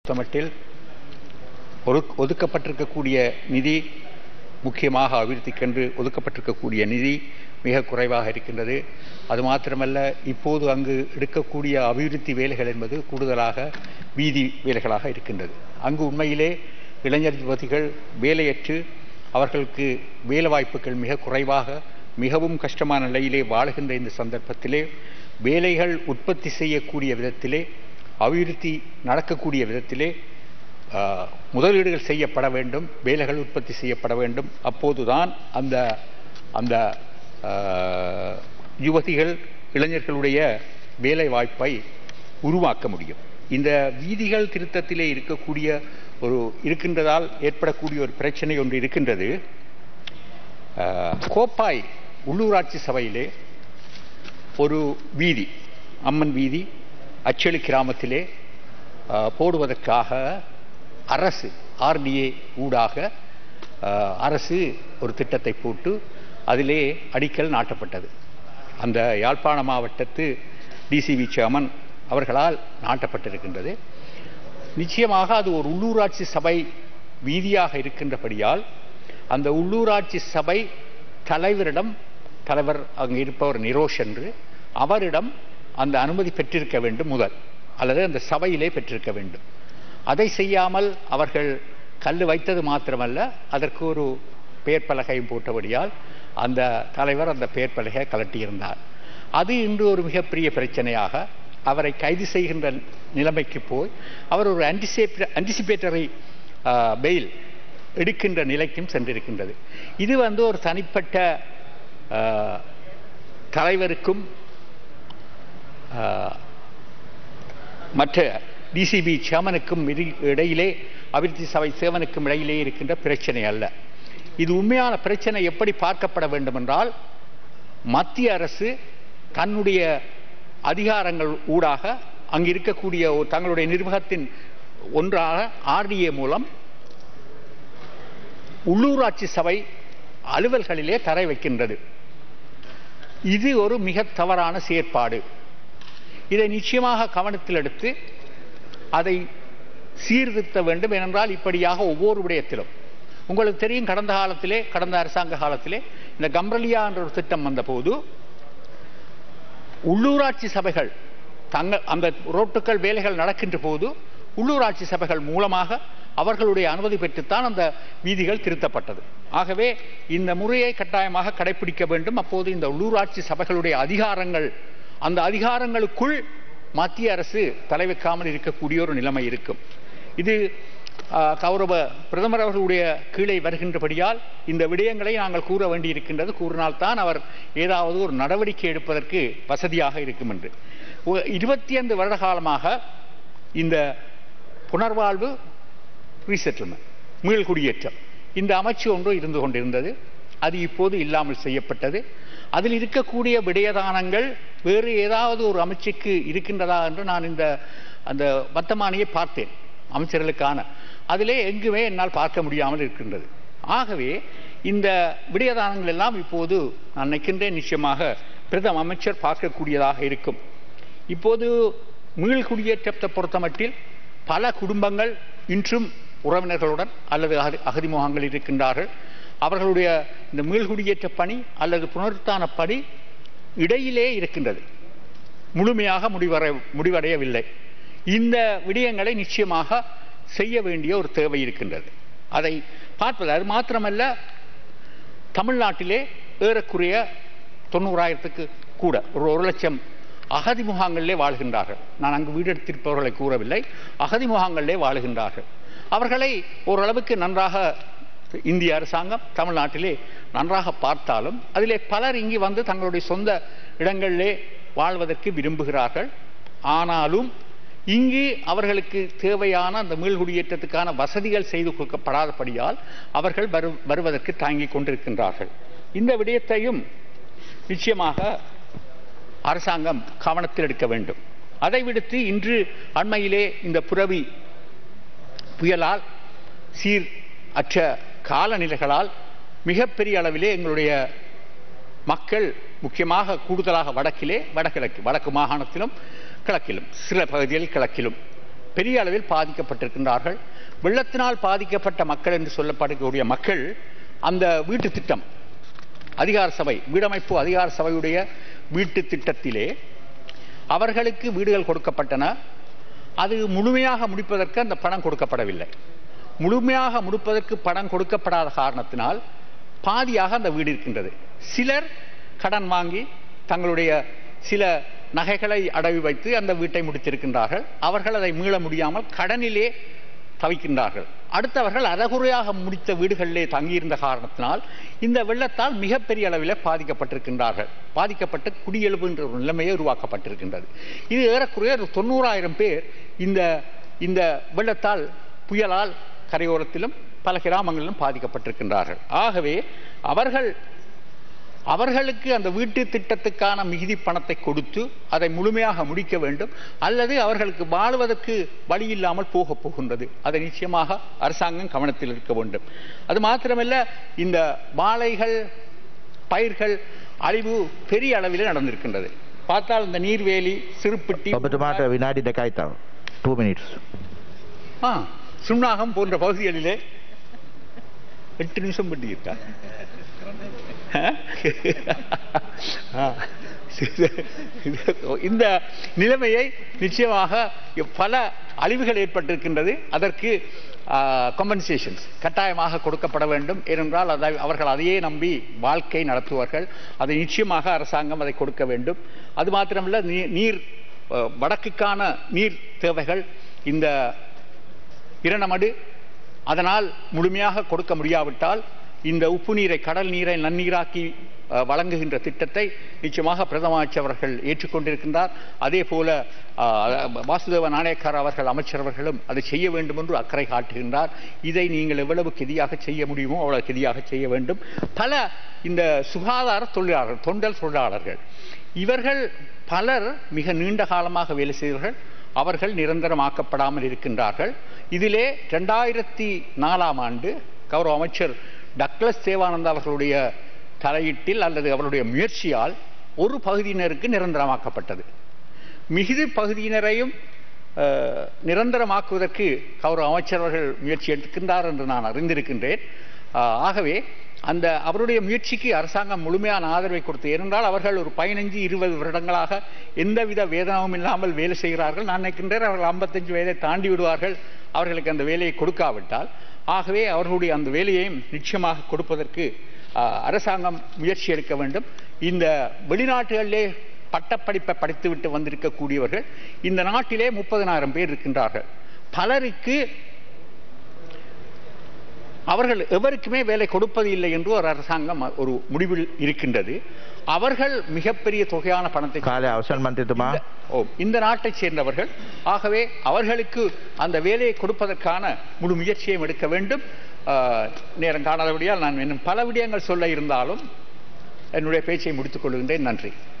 பொறுத்தமட்டில் ஒரு ஒதுக்கப்பட்டிருக்கக்கூடிய நிதி முக்கியமாக அபிவிருத்திக்கென்று ஒதுக்கப்பட்டிருக்கக்கூடிய நிதி மிக குறைவாக இருக்கின்றது அது மாத்திரமல்ல இப்போது அங்கு எடுக்கக்கூடிய அபிவிருத்தி வேலைகள் என்பது கூடுதலாக வீதி வேலைகளாக இருக்கின்றது அங்கு உண்மையிலே இளைஞர் யுவதிகள் வேலையற்று அவர்களுக்கு வேலை வாய்ப்புகள் மிக குறைவாக மிகவும் கஷ்டமான நிலையிலே வாழுகின்ற இந்த சந்தர்ப்பத்திலே வேலைகள் உற்பத்தி செய்யக்கூடிய விதத்திலே அபிவிருத்தி நடக்கக்கூடிய விதத்திலே ஆஹ், முதலீடுகள் செய்யப்பட வேண்டும் வேலைகள் உற்பத்தி செய்யப்பட வேண்டும் அப்போதுதான் அந்த அந்த ஆஹ், யுவதிகள் இளைஞர்களுடைய வேலை வாய்ப்பை உருவாக்க முடியும் இந்த வீதிகள் திருத்தத்திலே இருக்கக்கூடிய ஒரு இருக்கின்றதால் ஏற்படக்கூடிய ஒரு பிரச்சனை ஒன்று இருக்கின்றது ஆஹ், கோப்பாய் உள்ளூராட்சி சபையிலே ஒரு வீதி அம்மன் வீதி அச்செளி கிராமத்திலே ஆஹ், போடுவதற்காக அரசு ஆர்டிஏ ஊடாக ஆஹ், அரசு ஒரு திட்டத்தை போட்டு அதிலே அடிக்கல் நாட்டப்பட்டது அந்த யாழ்ப்பாண மாவட்டத்து டிசிவி சேர்மன் அவர்களால் நாட்டப்பட்டிருக்கின்றது நிச்சயமாக அது ஒரு உள்ளூராட்சி சபை வீதியாக இருக்கின்றபடியால் அந்த உள்ளூராட்சி சபை தலைவரிடம் தலைவர் அங்கே இருப்பவர் நிரோஷ் என்று அவரிடம் அந்த அனுமதி பெற்றிருக்க வேண்டும் முதல் அல்லது அந்த சபையிலே பெற்றிருக்க வேண்டும் அதை செய்யாமல் அவர்கள் கல் வைத்தது மாத்திரமல்ல அதற்கு ஒரு பெயர் பலகையும் போட்டபடியால் அந்த தலைவர் அந்த பெயர் பலகையை கலட்டியிருந்தார் அது இன்று ஒரு மிகப்பெரிய பிரச்சனையாக அவரை கைது செய்கின்ற நிலைமைக்கு போய் அவர் ஒரு அன்டிசேப் அன்டிசிபேட்டரி பெயில் எடுக்கின்ற நிலைக்கும் சென்றிருக்கின்றது இது வந்து ஒரு தனிப்பட்ட ஆஹ், தலைவருக்கும் ஆஹ், மற்ற டிசிபி சேமனுக்கும் இரு- இடையிலே அபிவிருத்தி சபை சேவனுக்கும் இடையிலே இருக்கின்ற பிரச்சனை அல்ல இது உண்மையான பிரச்சனை எப்படி பார்க்கப்பட வேண்டும் என்றால் மத்திய அரசு தன்னுடைய அதிகாரங்கள் ஊடாக அங்கு இருக்கக்கூடிய ஒரு தங்களுடைய நிர்வாகத்தின் ஒன்றாக ஆர்டிஏ மூலம் உள்ளூராட்சி சபை அலுவல்களிலே தரை வைக்கின்றது இது ஒரு மிக தவறான செயற்பாடு இதை நிச்சயமாக கவனத்தில் எடுத்து அதை சீர்திருத்த வேண்டும் ஏனென்றால் இப்படியாக ஒவ்வொரு விடயத்திலும் உங்களுக்கு தெரியும் கடந்த காலத்திலே கடந்த அரசாங்க காலத்திலே இந்த கம்ரலியா என்ற ஒரு திட்டம் வந்தபோது உள்ளூராட்சி சபைகள் தங்கள் அந்த ரோட்டுக்கள் வேலைகள் நடக்கின்ற போது உள்ளூராட்சி சபைகள் மூலமாக அவர்களுடைய அனுமதி பெற்றுத்தான் அந்த வீதிகள் திருத்தப்பட்டது ஆகவே இந்த முறையை கட்டாயமாக கடைபிடிக்க வேண்டும் அப்போது இந்த உள்ளூராட்சி சபைகளுடைய அதிகாரங்கள் அந்த அதிகாரங்களுக்குள் மத்திய அரசு தலை வைக்காமல் இருக்கக்கூடிய ஒரு நிலைமை இருக்கும் இது ஆ, கௌரவ பிரதமர் அவர்களுடைய கீழே வருகின்றபடியால் இந்த விடயங்களை நாங்கள் கூற வேண்டியிருக்கின்றது கூறினால்தான் அவர் ஏதாவது ஒரு நடவடிக்கை எடுப்பதற்கு வசதியாக இருக்கும் என்று ஒ- இருபத்தி ஐந்து வருட காலமாக இந்த புனர்வாழ்வு ரீசெட்டில்மெண்ட் மீள்குடியேற்றம் இந்த அமைச்சு ஒன்று இருந்து கொண்டிருந்தது அது இப்போது இல்லாமல் செய்யப்பட்டது அதில் இருக்கக்கூடிய விடயதானங்கள் வேறு ஏதாவது ஒரு அமைச்சுக்கு இருக்கின்றதா என்று நான் இந்த அந்த வர்த்தமானியை பார்த்தேன் அமைச்சர்களுக்கான அதிலே எங்குமே என்னால் பார்க்க முடியாமல் இருக்கின்றது ஆகவே இந்த விடயதானங்கள் எல்லாம் இப்போது நான் நினைக்கின்றேன் நிச்சயமாக பிரதம அமைச்சர் பார்க்கக்கூடியதாக இருக்கும் இப்போது மீள் குடியேற்றத்தை பொறுத்தமட்டில் பல குடும்பங்கள் இன்றும் உறவினர்களுடன் அல்லது அகதி அகதி முகாம்களில் இருக்கின்றார்கள் அவர்களுடைய இந்த மீள்குடியேற்ற பணி அல்லது புனருத்தான பணி இடையிலே இருக்கின்றது முழுமையாக முடிவற முடிவடையவில்லை இந்த விடயங்களை நிச்சயமாக செய்ய வேண்டிய ஒரு தேவை இருக்கின்றது அதை பார்ப்பது அது மாத்திரமல்ல தமிழ்நாட்டிலே ஏறக்குறைய தொண்ணூறாயிரத்துக்கு கூட ஒரு ஒரு லட்சம் அகதி முகாங்களிலே வாழ்கின்றார்கள் நான் அங்கு வீடெடுத்திருப்பவர்களை கூறவில்லை அகதி முகாங்களிலே வாழுகின்றார்கள் அவர்களை ஓரளவுக்கு நன்றாக இந்திய அரசாங்கம் தமிழ்நாட்டிலே நன்றாக பார்த்தாலும் அதிலே பலர் இங்கு வந்து தங்களுடைய சொந்த இடங்களிலே வாழ்வதற்கு விரும்புகிறார்கள் ஆனாலும் இங்கு அவர்களுக்கு தேவையான அந்த மீள்குடியேற்றத்துக்கான வசதிகள் செய்து கொடுக்கப்படாதபடியால் அவர்கள் வரு வருவதற்கு தாங்கிக் கொண்டிருக்கின்றார்கள் இந்த விடயத்தையும் நிச்சயமாக அரசாங்கம் கவனத்தில் எடுக்க வேண்டும் அதை விடுத்து இன்று அண்மையிலே இந்த புரவி புயலால் சீர் அற்ற காலநிலைகளால் மிகப்பெரிய அளவிலே எங்களுடைய மக்கள் முக்கியமாக கூடுதலாக வடக்கிலே வடகிழக்கு வடக்கு மாகாணத்திலும் கிழக்கிலும் சில பகுதிகளில் கிழக்கிலும் பெரிய அளவில் பாதிக்கப்பட்டிருக்கின்றார்கள் வெள்ளத்தினால் பாதிக்கப்பட்ட மக்கள் என்று சொல்லப்படக்கூடிய மக்கள் அந்த வீட்டு திட்டம் அதிகார சபை வீடமைப்பு அதிகார சபையுடைய வீட்டு திட்டத்திலே அவர்களுக்கு வீடுகள் கொடுக்கப்பட்டன அது முழுமையாக முடிப்பதற்கு அந்த பணம் கொடுக்கப்படவில்லை முழுமையாக முடிப்பதற்கு பணம் கொடுக்கப்படாத காரணத்தினால் பாதியாக அந்த வீடு இருக்கின்றது சிலர் கடன் வாங்கி தங்களுடைய சில நகைகளை அடவி வைத்து அந்த வீட்டை முடித்திருக்கின்றார்கள் அவர்கள் அதை மீள முடியாமல் கடனிலே தவிக்கின்றார்கள் அடுத்தவர்கள் அறகுறையாக முடித்த வீடுகளிலே தங்கியிருந்த காரணத்தினால் இந்த வெள்ளத்தால் மிகப்பெரிய அளவில் பாதிக்கப்பட்டிருக்கின்றார்கள் பாதிக்கப்பட்டு குடியெழுப்புகின்ற ஒரு நிலைமையே உருவாக்கப்பட்டிருக்கின்றது இது ஏறக்குறைய ஒரு தொண்ணூறாயிரம் பேர் இந்த இந்த வெள்ளத்தால் புயலால் கரையோரத்திலும் பல கிராமங்களிலும் பாதிக்கப்பட்டிருக்கின்றார்கள் ஆகவே அவர்கள் அவர்களுக்கு அந்த வீட்டு திட்டத்துக்கான மிகுதி பணத்தை கொடுத்து அதை முழுமையாக முடிக்க வேண்டும் அல்லது அவர்களுக்கு வாழ்வதற்கு வழி இல்லாமல் போக போகின்றது அதை நிச்சயமாக அரசாங்கம் கவனத்தில் இருக்க வேண்டும் அது மாத்திரமல்ல இந்த வாழைகள் பயிர்கள் அழிவு பெரிய அளவில் நடந்திருக்கின்றது பார்த்தால் இந்த நீர்வேலி சிறுப்பிட்டி ඔබතුමාට විනාඩි දෙකයි තව 2 මිනිට්ස් ஆ சுண்ணாகம் போன்ற பகுதிகளிலே எட்டு நிமிஷம் பட்டி இருக்கா ஆ. இந்த நிலைமையை நிச்சயமாக பல அழிவுகள் ஏற்பட்டிருக்கின்றது அதற்கு கம்பன்சேஷன்ஸ் கட்டாயமாக கொடுக்கப்பட வேண்டும் ஏனென்றால் அதை அவர்கள் அதையே நம்பி வாழ்க்கை நடத்துவார்கள் அதை நிச்சயமாக அரசாங்கம் அதை கொடுக்க வேண்டும் அது மாத்திரமல்ல நீ- நீர் அஹ், வடக்குக்கான நீர் தேவைகள் இந்த இரணமடு அதனால் முழுமையாக கொடுக்க முடியாவிட்டால் இந்த உப்பு நீரை கடல் நீரை நன்னீராக்கி அஹ், வழங்குகின்ற திட்டத்தை நிச்சயமாக பிரதம அமைச்சர் அவர்கள் ஏற்றுக்கொண்டிருக்கின்றார் அதே போல அஹ், வாசுதேவ நாணயக்கார் அவர்கள் அமைச்சர் அவர்களும் அதை செய்ய வேண்டும் என்று அக்கறை காட்டுகின்றார் இதை நீங்கள் எவ்வளவு கெதியாக செய்ய முடியுமோ அவ்வளவு கெதியாக செய்ய வேண்டும் பல இந்த சுகாதார தொழிலாளர்கள் தொண்டல் தொழிலாளர்கள் இவர்கள் பலர் மிக நீண்ட காலமாக வேலை செய்தவர்கள் அவர்கள் நிரந்தரமாக்கப்படாமல் இருக்கின்றார்கள் இதிலே ரெண்டாயிரத்தி நாலாம் ஆண்டு கௌரவ அமைச்சர் டக்ளஸ் தேவானந்தா அவர்களுடைய தலையீட்டில் அல்லது அவருடைய முயற்சியால் ஒரு பகுதியினருக்கு நிரந்தரமாக்கப்பட்டது மிகுதி பகுதியினரையும் அஹ், நிரந்தரமாக்குவதற்கு கௌரவ அமைச்சர் அவர்கள் முயற்சி எடுக்கின்றார் என்று நான் அறிந்திருக்கின்றேன் அஹ், ஆகவே அந்த அவருடைய முயற்சிக்கு அரசாங்கம் முழுமையான ஆதரவை கொடுத்து ஏனென்றால் அவர்கள் ஒரு பதினஞ்சு இருபது வருடங்களாக எந்தவித வேதனமும் இல்லாமல் வேலை செய்கிறார்கள் நான் நினைக்கின்றேன் அவர்கள் ஐம்பத்தஞ்சு வயதை தாண்டி விடுவார்கள் அவர்களுக்கு அந்த வேலையை கொடுக்காவிட்டால் ஆகவே அவர்களுடைய அந்த வேலையையும் நிச்சயமாக கொடுப்பதற்கு அஹ், அரசாங்கம் முயற்சி எடுக்க வேண்டும் இந்த வெளிநாட்டுகளிலே பட்டப்படிப்பை படித்துவிட்டு வந்திருக்கக்கூடியவர்கள் இந்த நாட்டிலே முப்பதனாயிரம் பேர் இருக்கின்றார்கள் பலருக்கு அவர்கள் எவருக்குமே வேலை கொடுப்பது இல்லை என்று ஒரு அரசாங்கம் ஒரு முடிவில் இருக்கின்றது அவர்கள் மிகப்பெரிய தொகையான பணத்தை කාලය අවසන් මන්ත්‍රතුමා இந்த- ஓ இந்த நாட்டைச் சேர்ந்தவர்கள் ஆகவே அவர்களுக்கு அந்த வேலையை கொடுப்பதற்கான முழு முயற்சியையும் எடுக்க வேண்டும் ஆஹ், நேரம் காணாதபடியால் நான் இன்னும் பல விடயங்கள் சொல்ல இருந்தாலும் என்னுடைய பேச்சை முடித்துக் கொள்கின்றேன் நன்றி